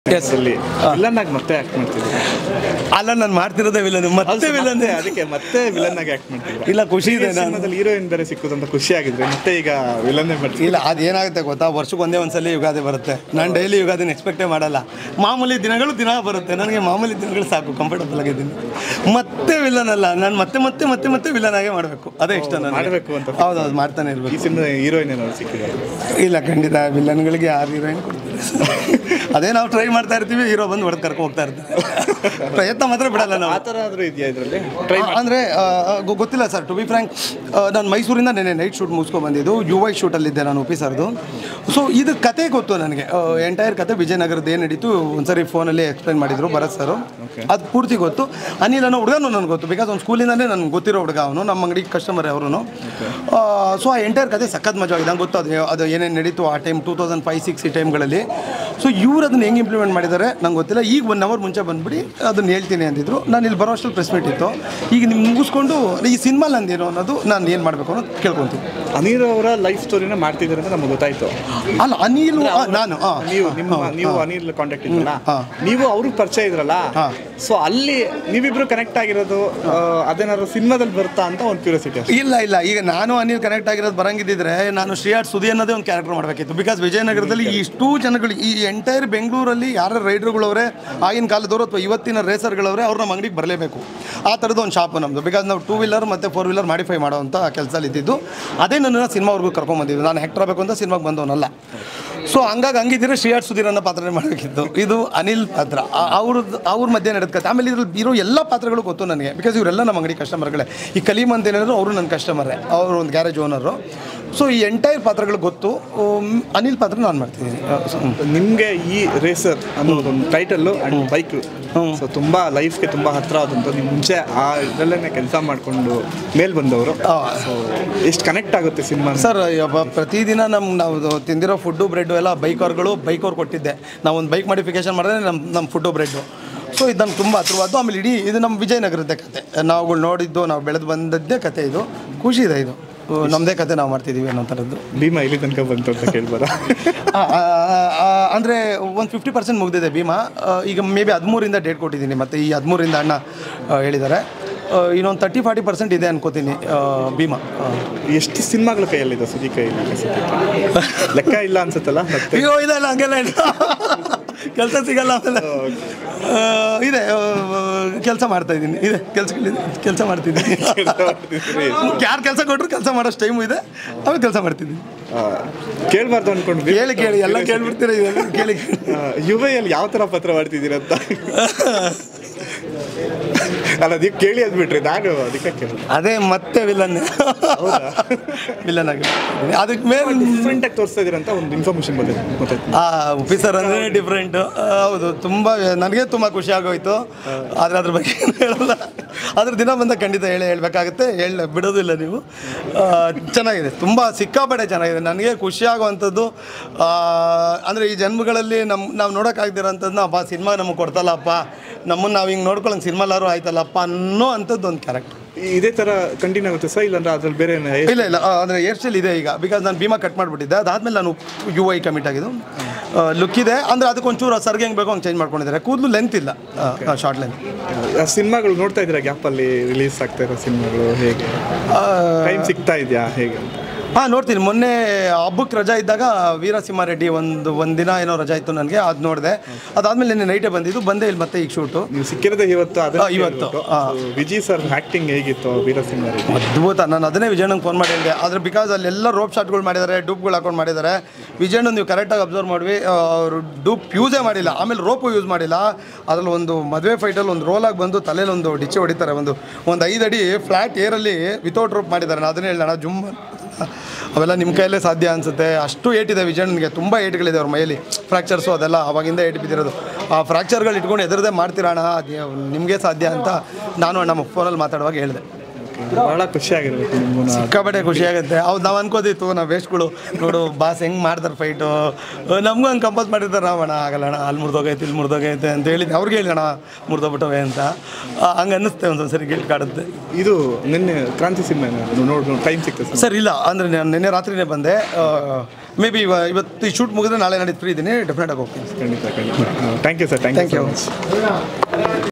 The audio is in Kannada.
ಟೈಮಲ್ಲಿ ವಿಲನ್ ಆಗಿ ಮತ್ತೆ ಆಕ್ಟ್ ಮಾಡ್ತಿದ್ದೀರಾ ಅಲ್ಲ ನಾನು ಮಾಡ್ತಿರೋದೇ ವಿಲನ್ ಮತ್ತೆ ವಿಲನ್ ಮತ್ತೆ ಅದಕ್ಕೆ ಮತ್ತೆ ವಿಲನ್ ಆಗಿ ಆಕ್ಟ್ ಮಾಡ್ತಿದ್ದೀರಾ ಇಲ್ಲ ಖುಷಿ ಇದೆ ನಾನು ಸಿನಿಮಾದಲ್ಲಿ ಹೀರೋಯಿನ್ ಬೇರೆ ಸಿಕ್ಕುದು ಅಂತ ಖುಷಿ ಆಗಿದ್ರೆ ಮತ್ತೆ ಈಗ ವಿಲನ್ನೇ ಮಾಡ್ತೀವಿ ಇಲ್ಲ ಅದೇನಾಗುತ್ತೆ ಗೊತ್ತಾ ವರ್ಷಕ್ಕೆ ಒಂದೇ ಒಂದ್ಸಲಿ ಯುಗಾದಿ ಬರುತ್ತೆ ನಾನು ಡೈಲಿ ಯುಗಾದಿನ ಎಕ್ಸ್ಪೆಕ್ಟೇ ಮಾಡಲ್ಲ ಮಾಮೂಲಿ ದಿನಗಳು ದಿನ ಬರುತ್ತೆ ನನಗೆ ಮಾಮೂಲಿ ದಿನಗಳು ಸಾಕು ಕಂಫರ್ಟಬಲ್ ಆಗಿದ್ದೀನಿ ಮತ್ತೆ ವಿಲನ್ ಅಲ್ಲ ನಾನು ಮತ್ತೆ ಮತ್ತೆ ಮತ್ತೆ ಮತ್ತೆ ವಿಲನ್ ಆಗೇ ಮಾಡಬೇಕು ಅದೇ ಇಷ್ಟ ನಾನು ಮಾಡ್ಬೇಕು ಅಂತ ಹೌದೌದು ಮಾಡ್ತಾನೆ ಈ ಇರ್ಬೇಕು ಸಿನಿಮಾ ಹೀರೋಯಿನ್ ಏನಾದ್ರು ಸಿಕ್ಕಿದ್ದಾರೆ ಇಲ್ಲ ಖಂಡಿತ ವಿಲನ್ಗಳಿಗೆ ಯಾರು ಹೀರೋಯಿನ್ ಕೊಡ್ತಾರೆ ಅದೇ ನಾವು ಟ್ರೈ ಮಾಡ್ತಾ ಇರ್ತೀವಿ ಹೀರೋ ಬಂದು ಹೊಡೆದು ಕರ್ಕೊಂಡು ಹೋಗ್ತಾ ಇರ್ತಾರೆ ಪ್ರಯತ್ನ ಮಾತ್ರ ಬಿಡಲ್ಲ ನಾವು ಆ ಥರ ಆದ್ರೂ ಇದೆಯಾ ಇದರಲ್ಲಿ ಟ್ರೈ ಅಂದರೆ ಗೊತ್ತಿಲ್ಲ ಸರ್ ಟು ಬಿ ಫ್ರ್ಯಾಂಕ್ ನಾನು ಮೈಸೂರಿಂದ ನೆನೆ ನೈಟ್ ಶೂಟ್ ಮುಗಿಸ್ಕೊಂಡು ಬಂದಿದ್ದು ಯು ವೈ ಶೂಟಲ್ಲಿದ್ದೆ ನಾನು ಒಪಿ ಸರ್ದು ಸೊ ಇದು ಕತೆ ಗೊತ್ತು ನನಗೆ ಎಂಟೈರ್ ಕತೆ ವಿಜಯನಗರದ ಏನು ನಡೀತು ಒಂದ್ಸರಿ ಫೋನಲ್ಲಿ ಎಕ್ಸ್ಪ್ಲೈನ್ ಮಾಡಿದ್ರು ಭರತ್ ಸರ್ ಅದು ಪೂರ್ತಿ ಗೊತ್ತು ಅನಿಲ್ ಅನ್ನೋ ಹುಡುಗನೂ ನನಗೆ ಗೊತ್ತು ಬಿಕಾಸ್ ಅವ್ನು ಸ್ಕೂಲಿಂದಲೇ ನನಗೆ ಗೊತ್ತಿರೋ ಹುಡುಗ ಅವನು ನಮ್ಮ ಅಂಗಡಿ ಕಸ್ಟಮರ್ ಅವರು ಸೊ ಆ ಎಂಟೈರ್ ಕತೆ ಸಖತ್ ಮಜಾ ಆಗಿದೆ ನಂಗೆ ಗೊತ್ತು ಅದು ಅದು ಏನೇನು ನಡೀತು ಆ time two thousand five six ಈ ಟೈಮ್ಗಳಲ್ಲಿ ಸೊ ಇವ್ರು ಅದನ್ನ ಹೆಂಗೆ ಇಂಪ್ಲಿಮೆಂಟ್ ಮಾಡಿದ್ದಾರೆ ನಂಗೆ ಗೊತ್ತಿಲ್ಲ ಈಗ ಒನ್ ಅವರ್ ಮುಂಚೆ ಬಂದ್ಬಿಡಿ ಅದನ್ನ ಹೇಳ್ತೀನಿ ಅಂದಿದ್ರು ನಾನು ಇಲ್ಲಿ ಬರೋ ಅಷ್ಟರಲ್ಲಿ ಪ್ರೆಸ್ ಮೀಟ್ ಇತ್ತು ಈಗ ನಿಮ್ಗೆ ಮುಗಿಸ್ಕೊಂಡು ಈ ಸಿನಿಮಾ ನಂದೇನು ಅನ್ನೋದು ನಾನು ಏನು ಮಾಡಬೇಕು ಅನ್ನೋದು ಕೇಳ್ಕೊತೀನಿ ಅನಿಲ್ ಅವರ ಲೈಫ್ ಸ್ಟೋರಿನ ಮಾಡ್ತಿದ್ದಾರೆ ಅಂತ ನಮ್ಗೆ ಗೊತ್ತಾಯ್ತು ಅಲ್ಲ ಅನಿಲ್ ಆ, ನಾನು ಆ, ನೀವು ನಿಮ್ಮ ನೀವು ಅನಿಲ್ ಕಾಂಟ್ಯಾಕ್ಟ್ ಇದ್ರಲ್ಲ ಹಾ. ನೀವು ಅವ್ರಿಗೆ ಪರಿಚಯ ಇದ್ರಲ್ಲ ಹಾ. ಸೊ ಅಲ್ಲಿ ನೀವಿಬ್ರು ಕನೆಕ್ಟ್ ಆಗಿರೋದು ಆ, ಅದೇನಾದ್ರು ಸಿನಿಮಾದಲ್ಲಿ ಬರುತ್ತಾ ಅಂತ ಒಂದು ಕ್ಯೂರಿಯಾಸಿಟಿ ಅಷ್ಟೇ ಇಲ್ಲ ಇಲ್ಲ ಈಗ ನಾನು ಅನಿಲ್ ಕನೆಕ್ಟ್ ಆಗಿರೋದು ಬರಂಗಿದ್ದಿದ್ರೆ ನಾನು ಶ್ರೀಯಾಟ್ ಸುದಿ ಅನ್ನೋದೇ ಒಂದು ಕ್ಯಾರೆಕ್ಟರ್ ಮಾಡಬೇಕಿತ್ತು ಬಿಕಾಸ್ ವಿಜಯನಗರದಲ್ಲಿ ಇಷ್ಟೂ ಜನಗಳು ಈ ಎಂಟೈರ್ ಬೆಂಗಳೂರಲ್ಲಿ ಯಾರು ರೈಡರ್ಗಳವ್ರೆ ಆಗಿನ ಕಾಲದವರು ಅಥವಾ ಇವತ್ತಿನ ರೇಸರ್ಗಳವ್ರೆ ಅವ್ರು ನಮ್ಮ ಅಂಗಡಿಗೆ ಬರಲೇಬೇಕು ಆ ಥರದ್ದು ಒಂದು ಶಾಪ್ ನಮ್ಮದು ಬಿಕಾಸ್ ನಾವು ಟೂ ವೀಲರ್ ಮತ್ತು ಫೋರ್ ವೀಲರ್ ಮಾಡಿಫೈ ಮಾಡೋವಂಥ ಕೆಲಸದಲ್ಲಿ ಇದ್ದಿದ್ದು ಅದೇ ನನ್ನನ್ನು ಸಿನಿಮಾವರೆಗೂ ಕರ್ಕೊಂಬಂದಿದ್ದು ನಾನು ಹೆಕ್ಟರ್ ಆಗಬೇಕು ಅಂತ ಸಿನಿಮಾಗೆ ಬಂದವನಲ್ಲ ಸೊ ಹಂಗಾಗಿ ಹಂಗಿದ್ರೆ ಶ್ರೀಯಾಟ್ ಸುಧೀರ್ ಅನ್ನೋ ಪಾತ್ರನೇ ಮಾಡಬೇಕಿತ್ತು ಇದು ಅನಿಲ್ ಪಾತ್ರ ಅವ್ರದ್ದು ಅವ್ರ ಮಧ್ಯೆ ನಡೆದ ಕತೆ ಆಮೇಲೆ ಇದ್ರಲ್ಲಿ ಇರೋ ಎಲ್ಲ ಪಾತ್ರಗಳು ಗೊತ್ತು ನನಗೆ ಬಿಕಾಸ್ ಇವರೆಲ್ಲ ನಮ್ಮ ಅಂಗಡಿ ಕಸ್ಟಮರ್ಗಳೇ ಈ ಕಲೀಮ್ ಅಂತ ಏನಾದ್ರು ಅವರು ನನ್ನ ಕಸ್ಟಮರೇ ಅವರು ಒಂದು ಗ್ಯಾರೇಜ್ ಓನರು ಸೊ ಈ ಎಂಟೈರ್ ಪಾತ್ರಗಳು ಗೊತ್ತು ಉಮ್, ಅನಿಲ್ ಪಾತ್ರ ನಾನು ಮಾಡ್ತಿದ್ದೀನಿ ನಿಮಗೆ ಈ ರೇಸರ್ ಅನ್ನೋದೊಂದು ಟೈಟಲ್ಲು ಆ್ಯಂಡ್ ಬೈಕ್ ಸೊ ತುಂಬ ಲೈಫ್ಗೆ ತುಂಬ ಹತ್ರ ಆದಂಥ ನೀವು ಮುಂಚೆ ಆ ಇದರಲ್ಲೇ ಕೆಲಸ ಮಾಡಿಕೊಂಡು ಮೇಲ್ ಬಂದವರು ಸೊ ಎಷ್ಟು ಕನೆಕ್ಟ್ ಆಗುತ್ತೆ ಸಿನಿಮಾ ಸರ್ ಒಬ್ಬ ಪ್ರತಿದಿನ ನಮ್ಮ ನಾವು ತಿಂದಿರೋ ಫುಡ್ಡು ಬ್ರೆಡ್ಡು ಎಲ್ಲ ಬೈಕ್ ಅವ್ರುಗಳು ಬೈಕ್ ಅವ್ರು ಕೊಟ್ಟಿದ್ದೆ ನಾವು ಒಂದು ಬೈಕ್ ಮಾಡಿಫಿಕೇಶನ್ ಮಾಡಿದ್ರೆ ನಮ್ಮ ನಮ್ಮ ಫುಡ್ಡು ಬ್ರೆಡ್ಡು ಸೊ ಇದು ನಮ್ಗೆ ತುಂಬ ಹತ್ರವಾದ್ದು ಆಮೇಲೆ ಇಡೀ ಇದು ನಮ್ಮ ವಿಜಯನಗರದ ಕತೆ ನಾವುಗಳು ನೋಡಿದ್ದು ನಾವು ಬೆಳೆದು ಬಂದದ್ದೇ ಕತೆ ಇದು ಖುಷಿ ಇದೆ ಇದು ನಮ್ಮದೇ ಕತೆ ನಾವು ಮಾಡ್ತಿದ್ದೀವಿ ಅನ್ನೋ ಥರದ್ದು ಭೀಮಾ ಇಲ್ಲಿ ತನಕ ಬಂತು ಅಂತ ಕೇಳ್ಬೋದಾ ಅಂದರೆ ಒಂದು ಫಿಫ್ಟಿ ಪರ್ಸೆಂಟ್ ಮುಗಿದಿದೆ ಭೀಮಾ ಆ, ಈಗ ಮೇ ಬಿ ಹದಿಮೂರಿಂದ ಡೇಟ್ ಕೊಟ್ಟಿದ್ದೀನಿ ಮತ್ತು ಈ ಹದಿಮೂರಿಂದ ಅಣ್ಣ ಆ, ಹೇಳಿದ್ದಾರೆ ಆ, ಇನ್ನೊಂದು ತರ್ಟಿ ಫಾರ್ಟಿ ಪರ್ಸೆಂಟ್ ಇದೆ ಅನ್ಕೋತೀನಿ ಆ, ಭೀಮಾ ಆ. ಎಷ್ಟು ಸಿನಿಮಾಗಳ ಕೈಯಲ್ಲಿದೆ ಸುದೀಪ್ ಕೈಯಲ್ಲಿ ಸದ್ಯಕ್ಕೆ? ಲೆಕ್ಕ ಇಲ್ಲ ಅನ್ಸುತ್ತಲ್ಲ ಮತ್ತೆ ಅಯ್ಯೋ ಇಲ್ಲ ಇಲ್ಲ ಹಂಗೆಲ್ಲ ಇಲ್ಲ ಕೆಲಸ ಸಿಗಲ್ಲ ಆಮೇಲೆ ಆ, ಇದೆ ಕೆಲಸ ಮಾಡ್ತಾ ಇದ್ದೀನಿ ಇದೆ ಕೆಲಸಗಳಿದೆ ಕೆಲಸ ಮಾಡ್ತಿದ್ದೀನಿ ಯಾರು ಕೆಲಸ ಕೊಟ್ಟರು ಕೆಲಸ ಮಾಡೋ ಟೈಮು ಇದೆ ಆಮೇಲೆ ಕೆಲಸ ಮಾಡ್ತಿದ್ದೀನಿ ಆ, ಕೇಳ್ಬಾರ್ದು ಅನ್ಕೊಂಡು ಕೇಳಿ ಕೇಳಿ ಎಲ್ಲ ಕೇಳ್ಬಿಡ್ತೀರ ಇದೆಲ್ಲ ಕೇಳಿ ಕೇಳಿ ಯುವೆಯಲ್ಲಿ ಯಾವ ಥರ ಪತ್ರ ಮಾಡ್ತಿದ್ದೀರಂತ ಅಲ್ಲ ನೀವು ಕೇಳಿ ಅಂದ್ಬಿಟ್ರಿ ನಾನು ಅದಕ್ಕೆ ಕೇಳಿ ಅದೇ ಮತ್ತೆ ವಿಲನ್ ವಿಲನ್ ಆಗಿ ಅದಕ್ಕೆ ಮೇಲೆ ಡಿಫ್ರೆಂಟ್ ಆಗಿ ತೋರಿಸ್ತಾ ಇದೀರಂತ ಒಂದು ಇನ್ಫಾರ್ಮೇಶನ್ ಬಂದಿದೆ ಗೊತ್ತಾಯ್ತು ಆ ಆಫೀಸರ್ ಅಂದರೆ ಡಿಫ್ರೆಂಟ್ ಹೌದು ತುಂಬ ನನಗೆ ತುಂಬ ಖುಷಿ ಆಗೋಯ್ತು ಆದರೆ ಅದ್ರ ಬಗ್ಗೆ ಏನು ಹೇಳಲ್ಲ ಅದ್ರ ದಿನ ಬಂದ ಖಂಡಿತ ಹೇಳಿ ಹೇಳಬೇಕಾಗುತ್ತೆ ಹೇಳ ಬಿಡೋದಿಲ್ಲ ನೀವು ಆ, ಚೆನ್ನಾಗಿದೆ ತುಂಬ ಸಿಕ್ಕಾಪಟ್ಟೆ ಚೆನ್ನಾಗಿದೆ ನನಗೆ ಖುಷಿ ಆಗುವಂಥದ್ದು ಅಂದರೆ ಈ ಜನ್ಮಗಳಲ್ಲಿ ನಮ್ಮ ನಾವು ನೋಡೋಕ್ಕಾಗ್ದಿರೋಂಥದ್ದನ್ನ ಅಪ್ಪ ಸಿನಿಮಾ ನಮಗೆ ಕೊಡ್ತಲ್ಲಪ್ಪ ನಮ್ಮನ್ನು ನಾವು ಹಿಂಗೆ ನೋಡ್ಕೊಳ್ಳೋಂಗೆ ಸಿನಿಮಾಲಾರು ಆಯ್ತಲ್ಲಪ್ಪ ಅನ್ನೋ ಅಂಥದ್ದು ಒಂದು ಕ್ಯಾರೆಕ್ಟರ್ ಇದೇ ಥರ ಕಂಟಿನ್ಯೂ ಆಗುತ್ತೆ ಸರ್ ಇಲ್ಲಾಂದ್ರೆ ಅದ್ರಲ್ಲಿ ಬೇರೆ ಏನ- ಇಲ್ಲ ಇಲ್ಲ ಅಂದರೆ ಹೇರ್ ಸ್ಟೈಲ್ ಇದೆ ಈಗ ಬಿಕಾಸ್ ನಾನು ಭೀಮಾ ಕಟ್ ಮಾಡಿಬಿಟ್ಟಿದ್ದೆ ಅದಾದಮೇಲೆ ನಾನು ಯು ಐ ಕಮಿಟ್ ಆಗಿದ್ದು ಲುಕ್ ಇದೆ ಅಂದರೆ ಅದಕ್ಕೆ ಒಂಚೂರು ಸರ್ಗೆ ಹೆಂಗೆ ಬೇಕೋ ಹಂಗೆ ಚೇಂಜ್ ಮಾಡ್ಕೊಂಡಿದ್ದಾರೆ ಕೂದಲು ಲೆಂತ್ ಇಲ್ಲ ಶಾರ್ಟ್ ಲೆಂತ್ ಆ ಸಿನಿಮಾಗಳು ನೋಡ್ತಾ ಇದ್ದೀರಾ ಗ್ಯಾಪಲ್ಲಿ ರಿಲೀಸ್ ಆಗ್ತಾ ಇರೋ ಸಿನಿಮಾಗಳು ಹೇಗೆ ಟೈಮ್ ಸಿಗ್ತಾ ಇದೆಯಾ ಹೇಗೆ ಅಂತ ಹಾಂ ನೋಡ್ತೀನಿ ಮೊನ್ನೆ ಹಬ್ಬಕ್ಕೆ ರಜಾ ಇದ್ದಾಗ ವೀರಸಿಂಹ ರೆಡ್ಡಿ ಒಂದು ಒಂದು ದಿನ ಏನೋ ರಜಾ ಇತ್ತು ನನಗೆ ಅದು ನೋಡಿದೆ ಅದಾದಮೇಲೆ ನಿನ್ನೆ ನೈಟೇ ಬಂದಿದ್ದು ಬಂದೆ ಇಲ್ಲಿ ಮತ್ತೆ ಈಗ ಶೂಟು ನೀವು ಸಿಕ್ಕಿರೋದೇ ಇವತ್ತು ಅದನ್ನ ಆ, ಇವತ್ತು, ಕೇಳ್ಬಿಟ್ಟು. ಆ. So, ವಿಜಯ್ ಸರ್ ಆ್ಯಕ್ಟಿಂಗ್ ಹೇಗಿತ್ತು ವೀರಸಿಂಹ ರೆಡ್ಡಿ ಅದ್ಭುತ ನಾನು ಅದನ್ನೇ ವಿಜಯಣ್ಣಂಗೆ ಫೋನ್ ಮಾಡಿ ಹೇಳಿದೆ ಆದರೆ ಬಿಕಾಸ್ ಅಲ್ಲೆಲ್ಲ ರೋಪ್ ಶಾಟ್ಗಳು ಮಾಡಿದ್ದಾರೆ ಡೂಪ್ಗಳು ಹಾಕೊಂಡು ಮಾಡಿದ್ದಾರೆ ವಿಜಯಣ್ಣ ನೀವು ಕರೆಕ್ಟಾಗಿ ಅಬ್ಸರ್ವ್ ಮಾಡಿ ಅವರು ಡೂಪ್ ಯೂಸೇ ಮಾಡಿಲ್ಲ ಆಮೇಲೆ ರೋಪು ಯೂಸ್ ಮಾಡಿಲ್ಲ ಅದ್ರಲ್ಲಿ ಒಂದು ಮದುವೆ ಫೈಟಲ್ಲಿ ಒಂದು ರೋಲಾಗಿ ಬಂದು ತಲೆಯಲ್ಲಿ ಒಂದು ಡಿಚ್ಚೆ ಹೊಡಿತಾರೆ ಒಂದು ಒಂದು ಐದು ಅಡಿ ಫ್ಲ್ಯಾಟ್ ಏರಲ್ಲಿ ವಿತೌಟ್ ರೋಪ್ ಮಾಡಿದ್ದಾರೆ ನಾನು ಅದನ್ನೇ ಹೇಳೋಣ ಜುಮ್ ಅವೆಲ್ಲ ನಿಮ್ಮ ಕೈಯಲ್ಲೇ ಸಾಧ್ಯ ಅನಿಸುತ್ತೆ ಅಷ್ಟು ಏಟಿದೆ ವಿಜಯಣ್ಣನಿಗೆ ತುಂಬ ಏಟ್ಗಳಿದೆ ಅವ್ರ ಮೈಯಲ್ಲಿ ಫ್ರ್ಯಾಕ್ಚರ್ಸು ಅದೆಲ್ಲ ಅವಾಗಿಂದ ಏಟ್ ಬಿದ್ದಿರೋದು ಆ ಫ್ರ್ಯಾಕ್ಚರ್ಗಳು ಇಟ್ಕೊಂಡು ಎದುರದೇ ಮಾಡ್ತೀರಣ್ಣ ಅದು ನಿಮಗೆ ಸಾಧ್ಯ ಅಂತ ನಾನು ನಮ್ಮ ಫೋನಲ್ಲಿ ಮಾತಾಡುವಾಗ ಹೇಳಿದೆ ಬಹಳ ಖುಷಿ ಆಗಿರ್ಬೇಕು ನಿಮ್ಗೂ ಸಿಕ್ಕಾಪಟ್ಟೆ ಖುಷಿ ಆಗುತ್ತೆ ಹೌದು ನಾವು ಅನ್ಕೋದಿತ್ತು ನಾವು ವೇಸ್ಟ್ಗಳು ನೋಡು ಬಾಸ್ ಹೆಂಗೆ ಮಾಡ್ತಾರೆ ಫೈಟು ನಮಗೂ ಹಂಗೆ ಕಂಪೋಸ್ ಮಾಡಿರ್ತಾರೆ ನಾವು ಅಣ್ಣ ಆಗಲ್ಲ ಅಣ್ಣ ಅಲ್ಲಿ ಮುರಿದೋಗೈತೆ ಇಲ್ಲಿ ಮುರಿದೋಗೈತೆ ಅಂತ ಹೇಳಿದ್ದೆ ಅವ್ರಿಗೆ ಹೇಳಿ ಅಣ್ಣ ಮುರಿದೋಗ್ಬಿಟ್ಟವೆ ಅಂತ ಆ, ಹಂಗೆ ಅನ್ನಿಸುತ್ತೆ ಒಂದೊಂದು ಸರಿ ಗಿಲ್ಟ್ ಕಾಡುತ್ತೆ ಇದು ನಿನ್ನೆ ಕ್ರಾಂತಿ ಸಿನಿಮಾ ನೋಡಿ ಟೈಮ್ ಸಿಕ್ತದೆ ಸರ್ ಸರ್ ಇಲ್ಲ ಅಂದರೆ ನಾನು ನಿನ್ನೆ ರಾತ್ರಿನೇ ಬಂದೆ ಆ, ಮೇ ಬಿ ಇವತ್ತು ಈ ಶೂಟ್ ಮುಗಿದ್ರೆ ನಾಳೆ ನಾಡಿದ್ದು ಫ್ರೀ ಇದ್ದೀನಿ ಡೆಫಿನೆಟ್ ಆಗಿ ಹೋಗ್ತೀನಿ ಖಂಡಿತ ಖಂಡಿತ thank you sir thank thank you you